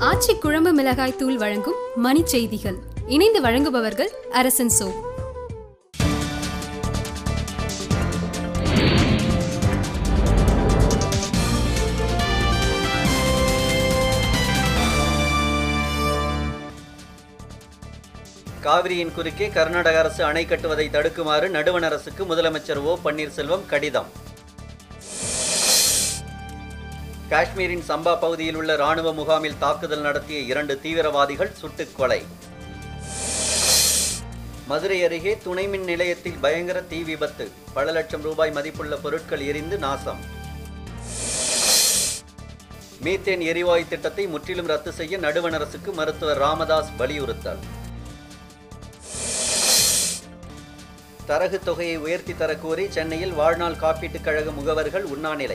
ஆச்சி குழம்பு மிளகாய் தூள் வழங்கும் மணி செய்திகள் இணைந்து வழங்குபவர்கள் அரசன் சோ காவிரியின் குறுக்கே கர்நாடக அரசு அணை கட்டுவதை தடுக்குமாறு நடுவண் அரசுக்கு முதலமைச்சர் ஓ பன்னீர்செல்வம் கடிதம் காஷ்மீரின் சம்பா பகுதியில் உள்ள ராணுவ முகாமில் தாக்குதல் நடத்திய இரண்டு தீவிரவாதிகள் சுட்டுக் கொலை மதுரை அருகே துணை மின் நிலையத்தில் பயங்கர தீ விபத்து பல லட்சம் ரூபாய் மதிப்புள்ள பொருட்கள் எரிந்து நாசம் மீத்தேன் எரிவாயு திட்டத்தை முற்றிலும் ரத்து செய்ய நடுவண் அரசுக்கு மருத்துவர் ராமதாஸ் வலியுறுத்தல் தரகு தொகையை உயர்த்தி தரக்கோரி சென்னையில் வாழ்நாள் காப்பீட்டுக் கழக முகவர்கள் உண்ணாநிலை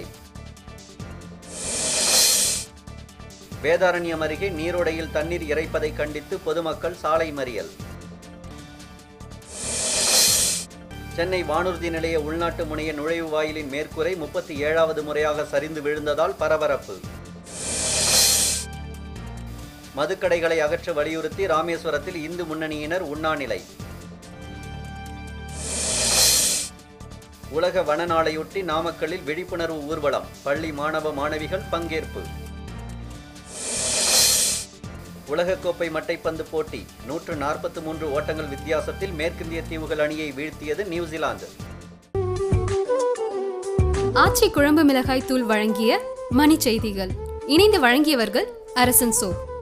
வேதாரண்யம் அருகே நீரோடையில் தண்ணீர் இறைப்பதை கண்டித்து பொதுமக்கள் சாலை மறியல் சென்னை வானூர்தி நிலைய உள்நாட்டு முனைய நுழைவு வாயிலின் மேற்கூரை முப்பத்தி ஏழாவது முறையாக சரிந்து விழுந்ததால் பரபரப்பு மதுக்கடைகளை அகற்ற வலியுறுத்தி ராமேஸ்வரத்தில் இந்து முன்னணியினர் உண்ணாநிலை உலக வன நாளையொட்டி நாமக்கல்லில் விழிப்புணர்வு ஊர்வலம் பள்ளி மாணவ மாணவிகள் பங்கேற்பு உலகக்கோப்பை மட்டைப்பந்து போட்டி நூற்று நாற்பத்தி மூன்று ஓட்டங்கள் வித்தியாசத்தில் மேற்கிந்திய தீவுகள் அணியை வீழ்த்தியது நியூசிலாந்து ஆச்சி குழம்பு மிளகாய் தூள் வழங்கிய மணி செய்திகள் இணைந்து வழங்கியவர்கள் அரசன் சோ